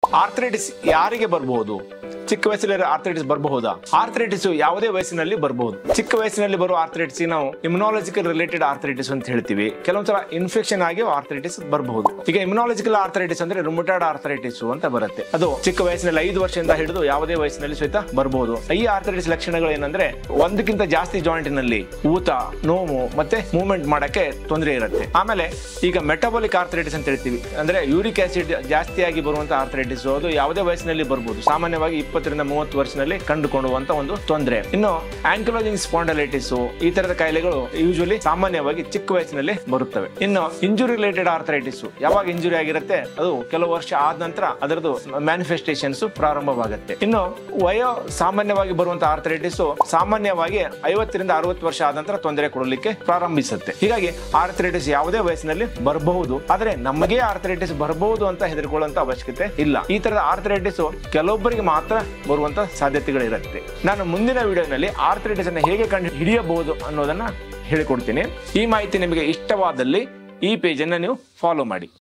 arthritis ಯಾರಿಗೆ ಬರಬಹುದು ಚಿಕ್ಕ ವಯಸ್ಸಲ್ಲಿ ಆರ್ಥರೈಟಿಸ್ ಬರಬಹುದಾ ಆರ್ಥರೈಟಿಸ್ ಯಾವುದೇ ವಯಸ್ಸಿನಲ್ಲಿ ಬರಬಹುದು ಚಿಕ್ಕ ವಯಸ್ಸಿನಲ್ಲಿ ಬರುವ ಆರ್ಥರೈಟಿಸ್ ನಾವು ಇಮ್ಯುನಾಲಜಿಕಲ್ ರಿಲೇಟೆಡ್ ಆರ್ಥರೈಟಿಸ್ ಅಂತ ಹೇಳ್ತೀವಿ ಕೆಲವೊಂದ್ಸಲ ಇನ್ಫೆಕ್ಷನ್ ಆಗಿ ಆರ್ಥರೈಟಿಸ್ ಬರಬಹುದು ಈಗ ಇಮ್ಯುನಾಲಜಿಕಲ್ ಆರ್ಥರೈಟಿಸ್ ಅಂದ್ರೆ ರುಮಟಾಯ್ಡ್ ಆರ್ಥರೈಟಿಸ್ ಅಂತ ಬರುತ್ತೆ ಅದು ಚಿಕ್ಕ ವಯಸ್ಸಿನಲ್ಲಿ ಐದು ವರ್ಷದಿಂದ ಹಿಡಿದು ಯಾವುದೇ ವಯಸ್ಸಿನಲ್ಲಿ ಸಹಿತ ಬರಬಹುದು ಈ ಆರ್ಥರೈಟಿಸ್ ಲಕ್ಷಣಗಳು ಏನಂದ್ರೆ ಒಂದಕ್ಕಿಂತ ಜಾಸ್ತಿ ಜಾಯಿಂಟ್ ನಲ್ಲಿ ಊತ ನೋವು ಮತ್ತೆ ಮೂವ್ಮೆಂಟ್ ಮಾಡಕ್ಕೆ ತೊಂದರೆ ಇರುತ್ತೆ ಆಮೇಲೆ ಈಗ ಮೆಟಬಾಲಿಕ್ ಆರ್ಥರೈಟಿಸ್ ಅಂತ ಹೇಳ್ತೀವಿ ಅಂದ್ರೆ ಯೂರಿಕ್ ಆಸಿಡ್ ಜಾಸ್ತಿಯಾಗಿ ಬರುವಂತ ಆರ್ಥರೈಟಿಸ್ ಅದು ಯಾವುದೇ ವಯಸ್ಸಿನಲ್ಲಿ ಬರಬಹುದು ಸಾಮಾನ್ಯವಾಗಿ ಇಪ್ಪತ್ತರಿಂದ ಮೂವತ್ತು ವರ್ಷದಲ್ಲಿ ಕಂಡುಕೊಳ್ಳುವಂತ ಒಂದು ತೊಂದರೆ ಇನ್ನು ಆಂಕ್ಲೋಜಿಂಗ್ ಸ್ಪಾಂಡಲೈಟಿಸ್ ಈ ತರದ ಕಾಯಿಲೆಗಳು ಯೂಶುವಲಿ ಸಾಮಾನ್ಯವಾಗಿ ಚಿಕ್ಕ ವಯಸ್ಸಿನಲ್ಲಿ ಬರುತ್ತವೆ ಇನ್ನು ಇಂಜುರಿ ರಿಲೇಟೆಡ್ ಆರ್ಥರೈಟಿಸ್ ಯಾವಾಗ ಇಂಜುರಿ ಆಗಿರುತ್ತೆ ಅದು ಕೆಲವು ವರ್ಷ ಆದ ನಂತರ ಅದರದ್ದು ಮ್ಯಾನಿಫೆಸ್ಟೇಷನ್ಸ್ ಪ್ರಾರಂಭವಾಗುತ್ತೆ ಇನ್ನು ವಯೋ ಸಾಮಾನ್ಯವಾಗಿ ಬರುವಂತ ಆರ್ಥರೈಟಿಸ್ ಸಾಮಾನ್ಯವಾಗಿ ಐವತ್ತರಿಂದ ಅರವತ್ತು ವರ್ಷ ಆದ ನಂತರ ತೊಂದರೆ ಕೊಡಲಿಕ್ಕೆ ಪ್ರಾರಂಭಿಸುತ್ತೆ ಹೀಗಾಗಿ ಆರ್ಥರೈಟಿಸ್ ಯಾವುದೇ ವಯಸ್ಸಿನಲ್ಲಿ ಬರಬಹುದು ಆದ್ರೆ ನಮಗೆ ಆರ್ಥರೈಟಿಸ್ ಬರಬಹುದು ಅಂತ ಹೆದರ್ಕೊಳ್ಳುವಂತ ಅವಶ್ಯಕತೆ ಇಲ್ಲ ಈ ತರದ ಆರ್ಥರೈಟಿಸ್ ಕೆಲವೊಬ್ಬರಿಗೆ ಮಾತ್ರ ಬರುವಂತ ಸಾಧ್ಯತೆಗಳಿರುತ್ತೆ ನಾನು ಮುಂದಿನ ವಿಡಿಯೋನಲ್ಲಿ ಆರ್ಥರೈಟಿಸ್ ಅನ್ನು ಹೇಗೆ ಕಂಡು ಹಿಡಿಯಬಹುದು ಅನ್ನೋದನ್ನ ಹೇಳಿಕೊಡ್ತೀನಿ ಈ ಮಾಹಿತಿ ನಿಮಗೆ ಇಷ್ಟವಾದಲ್ಲಿ ಈ ಪೇಜ್ ಅನ್ನ ನೀವು ಫಾಲೋ ಮಾಡಿ